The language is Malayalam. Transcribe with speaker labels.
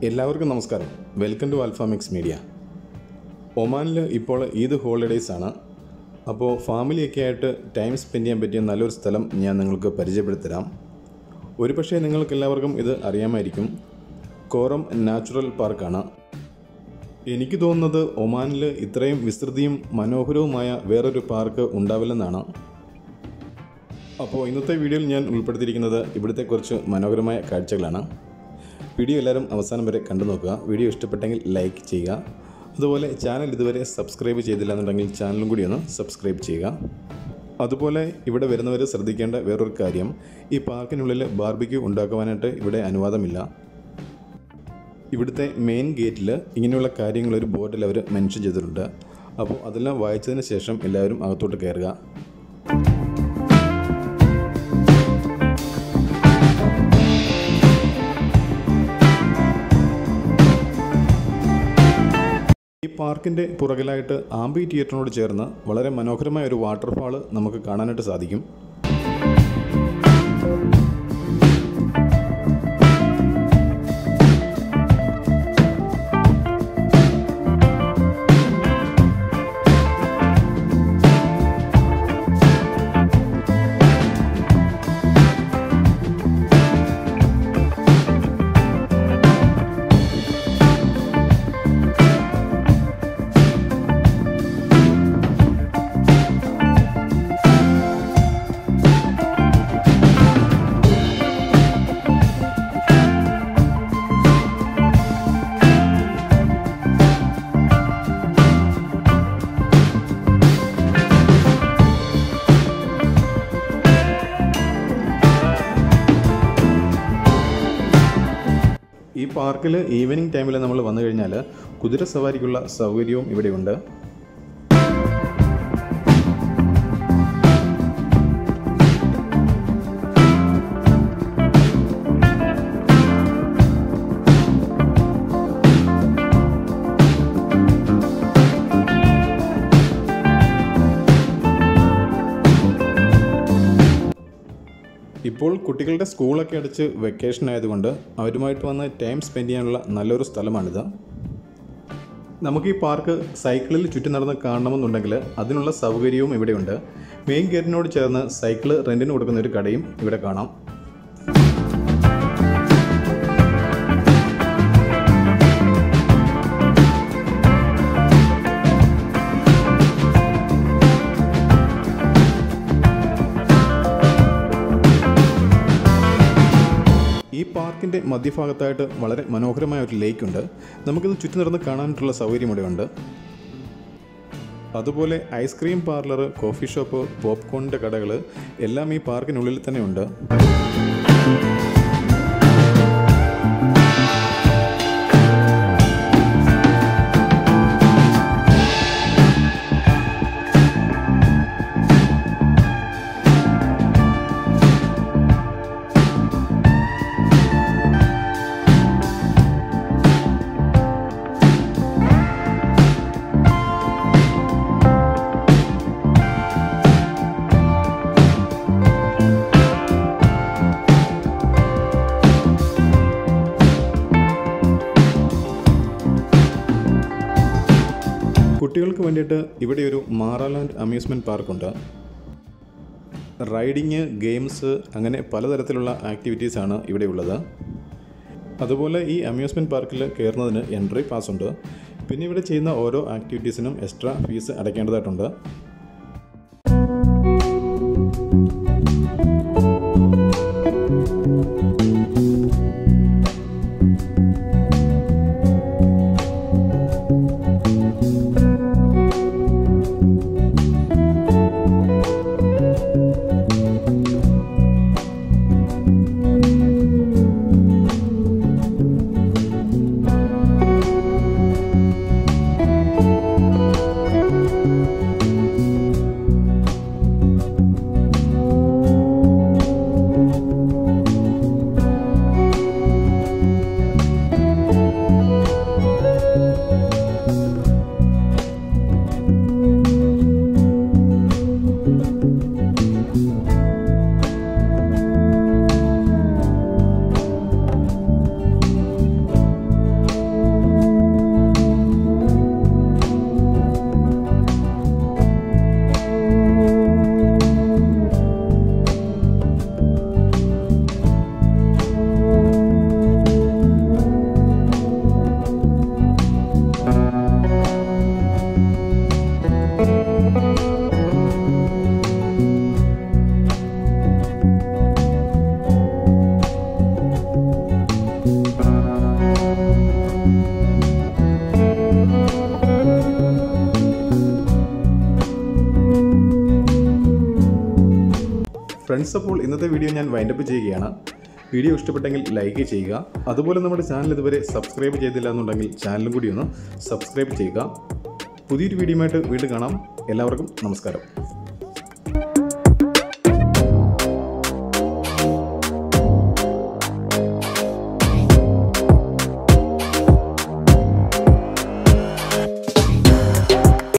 Speaker 1: എല്ലാവർക്കും നമസ്കാരം വെൽക്കം ടു അൽഫാമിക്സ് മീഡിയ ഒമാനിൽ ഇപ്പോൾ ഈദ് ഹോളിഡേയ്സ് ആണ് അപ്പോൾ ഫാമിലിയൊക്കെ ആയിട്ട് ടൈം സ്പെൻഡ് ചെയ്യാൻ പറ്റിയ നല്ലൊരു സ്ഥലം ഞാൻ നിങ്ങൾക്ക് പരിചയപ്പെടുത്തരാം ഒരു പക്ഷേ നിങ്ങൾക്ക് എല്ലാവർക്കും ഇത് അറിയാമായിരിക്കും കോറം നാച്ചുറൽ പാർക്കാണ് എനിക്ക് തോന്നുന്നത് ഒമാനിൽ ഇത്രയും വിസ്തൃതിയും മനോഹരവുമായ വേറൊരു പാർക്ക് ഉണ്ടാവില്ലെന്നാണ് അപ്പോൾ ഇന്നത്തെ വീഡിയോയിൽ ഞാൻ ഉൾപ്പെടുത്തിയിരിക്കുന്നത് ഇവിടുത്തെ കുറച്ച് മനോഹരമായ കാഴ്ചകളാണ് വീഡിയോ എല്ലാവരും അവസാനം വരെ കണ്ടു നോക്കുക വീഡിയോ ഇഷ്ടപ്പെട്ടെങ്കിൽ ലൈക്ക് ചെയ്യുക അതുപോലെ ചാനൽ ഇതുവരെ സബ്സ്ക്രൈബ് ചെയ്തില്ല എന്നുണ്ടെങ്കിൽ ചാനലും കൂടി ഒന്ന് സബ്സ്ക്രൈബ് ചെയ്യുക അതുപോലെ ഇവിടെ വരുന്നവർ ശ്രദ്ധിക്കേണ്ട വേറൊരു കാര്യം ഈ പാർക്കിനുള്ളിൽ ബാർബിക്യൂ ഉണ്ടാക്കുവാനായിട്ട് ഇവിടെ അനുവാദമില്ല ഇവിടുത്തെ മെയിൻ ഗേറ്റിൽ ഇങ്ങനെയുള്ള കാര്യങ്ങൾ ഒരു ബോർഡിൽ അവർ മെൻഷൻ ചെയ്തിട്ടുണ്ട് അപ്പോൾ അതെല്ലാം വായിച്ചതിന് ശേഷം എല്ലാവരും അകത്തോട്ട് കയറുക ഈ പാർക്കിൻ്റെ പുറകിലായിട്ട് ആംബി തിയേറ്ററിനോട് ചേർന്ന് വളരെ മനോഹരമായ ഒരു വാട്ടർഫാൾ നമുക്ക് കാണാനായിട്ട് സാധിക്കും ഈ പാർക്കിൽ ഈവനിങ് ടൈമിൽ നമ്മൾ വന്നു കഴിഞ്ഞാൽ കുതിര സവാരിക്കുള്ള സൗകര്യവും ഇവിടെയുണ്ട് ഇപ്പോൾ കുട്ടികളുടെ സ്കൂളൊക്കെ അടച്ച് വെക്കേഷൻ ആയതുകൊണ്ട് അവരുമായിട്ട് വന്ന് ടൈം സ്പെൻഡ് ചെയ്യാനുള്ള നല്ലൊരു സ്ഥലമാണിത് നമുക്ക് ഈ പാർക്ക് സൈക്കിളിൽ ചുറ്റി നടന്ന് കാണണമെന്നുണ്ടെങ്കിൽ അതിനുള്ള സൗകര്യവും ഇവിടെയുണ്ട് മെയിൻ ഗേറ്റിനോട് ചേർന്ന് സൈക്കിൾ റെൻറ്റിന് കൊടുക്കുന്ന ഒരു കടയും ഇവിടെ കാണാം ഈ പാർക്കിൻ്റെ മധ്യഭാഗത്തായിട്ട് വളരെ മനോഹരമായ ഒരു ലേക്ക് ഉണ്ട് നമുക്കിത് ചുറ്റി നടന്ന് കാണാനായിട്ടുള്ള സൗകര്യം ഇവിടെ ഉണ്ട് അതുപോലെ ഐസ്ക്രീം പാർലർ കോഫി ഷോപ്പ് പോപ്കോണിൻ്റെ കടകൾ എല്ലാം ഈ പാർക്കിനുള്ളിൽ തന്നെ ഉണ്ട് കുട്ടികൾക്ക് വേണ്ടിയിട്ട് ഇവിടെ ഒരു മാറാലാൻഡ് അമ്യൂസ്മെൻറ്റ് പാർക്കുണ്ട് റൈഡിങ് ഗെയിംസ് അങ്ങനെ പലതരത്തിലുള്ള ആക്ടിവിറ്റീസാണ് ഇവിടെ ഉള്ളത് അതുപോലെ ഈ അമ്യൂസ്മെൻറ്റ് പാർക്കിൽ കയറുന്നതിന് എൻട്രി പാസ് ഉണ്ട് പിന്നെ ഇവിടെ ചെയ്യുന്ന ഓരോ ആക്ടിവിറ്റീസിനും എക്സ്ട്രാ ഫീസ് അടയ്ക്കേണ്ടതായിട്ടുണ്ട് ഫ്രണ്ട്സ് അപ്പോൾ ഇന്നത്തെ വീഡിയോ ഞാൻ വൈൻഡപ്പ് ചെയ്യുകയാണ് വീഡിയോ ഇഷ്ടപ്പെട്ടെങ്കിൽ ലൈക്ക് ചെയ്യുക അതുപോലെ നമ്മുടെ ചാനൽ ഇതുവരെ സബ്സ്ക്രൈബ് ചെയ്തില്ല എന്നുണ്ടെങ്കിൽ ചാനലും കൂടി ഒന്ന് സബ്സ്ക്രൈബ് ചെയ്യുക പുതിയൊരു വീഡിയോയുമായിട്ട് വീണ്ടും കാണാം എല്ലാവർക്കും നമസ്കാരം